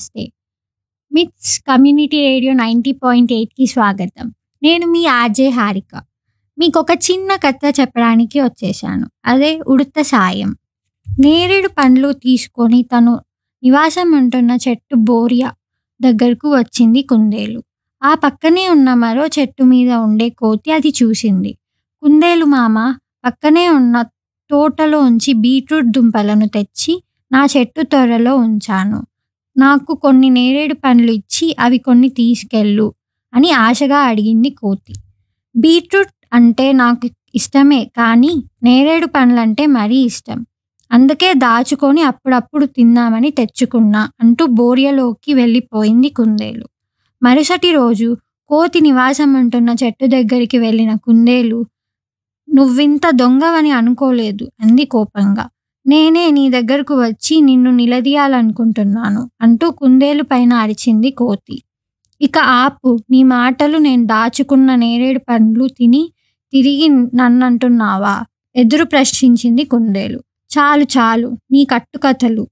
నమస్తే మిట్స్ community radio ninety point ఎయిట్కి స్వాగతం నేను మీ ఆర్జే హారిక మీకు ఒక చిన్న కథ చెప్పడానికి వచ్చేసాను అదే ఉడత సాయం నేరేడు పండ్లు తీసుకొని తను నివాసం ఉంటున్న చెట్టు బోరియా దగ్గరకు వచ్చింది కుందేలు ఆ పక్కనే ఉన్న మరో చెట్టు మీద ఉండే కోతి అది చూసింది కుందేలు మామ పక్కనే ఉన్న తోటలోంచి బీట్రూట్ దుంపలను తెచ్చి నా చెట్టు త్వరలో ఉంచాను నాకు కొన్ని నేరేడు పండ్లు ఇచ్చి అవి కొన్ని తీసుకెళ్ళు అని ఆశగా అడిగింది కోతి బీట్రూట్ అంటే నాకు ఇష్టమే కానీ నేరేడు పండ్లంటే మరీ ఇష్టం అందుకే దాచుకొని అప్పుడప్పుడు తిందామని తెచ్చుకున్నా అంటూ బోరియలోకి వెళ్ళిపోయింది కుందేలు మరుసటి రోజు కోతి నివాసం ఉంటున్న చెట్టు దగ్గరికి వెళ్ళిన కుందేలు నువ్వింత దొంగవని అనుకోలేదు అంది కోపంగా నేనే నీ దగ్గరకు వచ్చి నిన్ను నిలదీయాలనుకుంటున్నాను అంటూ కుందేలు పైన అరిచింది కోతి ఇక ఆపు నీ మాటలు నేను దాచుకున్న నేరేడు పండ్లు తిని తిరిగి నన్నంటున్నావా ఎదురు ప్రశ్నించింది కుందేలు చాలు చాలు నీ కట్టుకథలు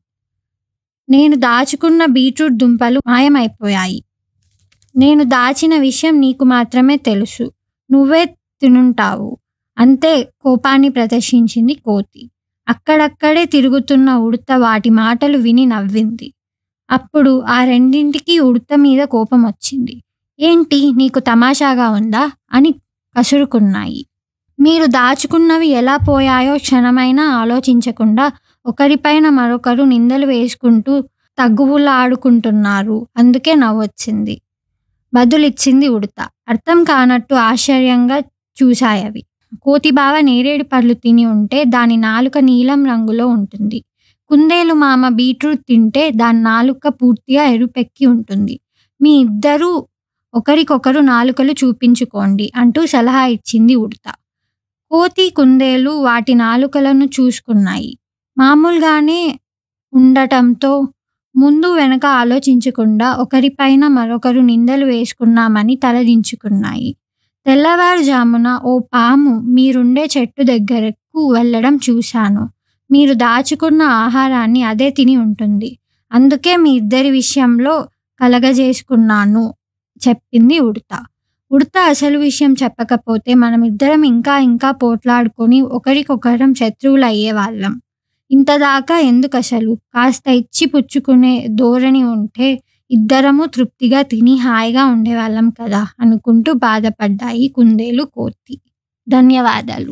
నేను దాచుకున్న బీట్రూట్ దుంపలు మాయమైపోయాయి నేను దాచిన విషయం నీకు మాత్రమే తెలుసు నువ్వే తినుంటావు అంతే కోపాన్ని ప్రదర్శించింది కోతి అక్కడక్కడే తిరుగుతున్న ఉడత వాటి మాటలు విని నవ్వింది అప్పుడు ఆ రెండింటికి ఉడత మీద కోపం వచ్చింది ఏంటి నీకు తమాషాగా ఉందా అని కసురుకున్నాయి మీరు దాచుకున్నవి ఎలా పోయాయో క్షణమైనా ఆలోచించకుండా ఒకరిపైన మరొకరు నిందలు వేసుకుంటూ తగ్గువులాడుకుంటున్నారు అందుకే నవ్వొచ్చింది బదులిచ్చింది ఉడత అర్థం కానట్టు ఆశ్చర్యంగా చూశాయవి కోతి బావ నేరేడు పళ్ళు తిని ఉంటే దాని నాలుక నీలం రంగులో ఉంటుంది కుందేలు మామ బీట్రూట్ తింటే దాని నాలుక పూర్తిగా ఎరుపెక్కి ఉంటుంది మీ ఇద్దరూ ఒకరికొకరు నాలుకలు చూపించుకోండి అంటూ సలహా ఇచ్చింది ఉడత కోతి కుందేలు వాటి నాలుకలను చూసుకున్నాయి మామూలుగానే ఉండటంతో ముందు వెనక ఆలోచించకుండా ఒకరిపైన మరొకరు నిందలు వేసుకున్నామని తలదించుకున్నాయి తెల్లవారుజామున ఓ పాము మీరుండే చెట్టు దగ్గరకు వెళ్ళడం చూశాను మీరు దాచుకున్న ఆహారాన్ని అదే తిని ఉంటుంది అందుకే మీ ఇద్దరి విషయంలో కలగజేసుకున్నాను చెప్పింది ఉడత ఉడత అసలు విషయం చెప్పకపోతే మనం ఇద్దరం ఇంకా ఇంకా పోట్లాడుకొని ఒకరికొకరం శత్రువులు అయ్యేవాళ్ళం ఇంతదాకా ఎందుకు అసలు కాస్త ఇచ్చి పుచ్చుకునే ధోరణి ఉంటే ఇద్దరము తృప్తిగా తిని హాయిగా ఉండేవాళ్ళం కదా అనుకుంటూ బాధపడ్డాయి కుందేలు కోతి ధన్యవాదాలు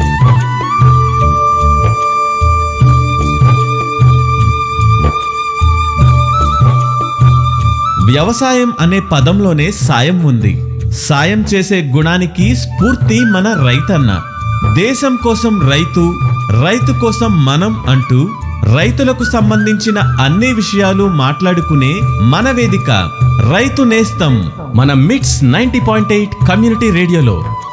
వ్యవసాయం అనే పదంలోనే సాయం ఉంది సాయం చేసే గుణానికి స్ఫూర్తి మన రైతన్న దేశం కోసం రైతు రైతు కోసం మనం అంటూ రైతులకు సంబంధించిన అన్ని విషయాలు మాట్లాడుకునే మన వేదిక రైతు నేస్తం మన మిట్స్ నైంటీ పాయింట్ ఎయిట్ కమ్యూనిటీ రేడియోలో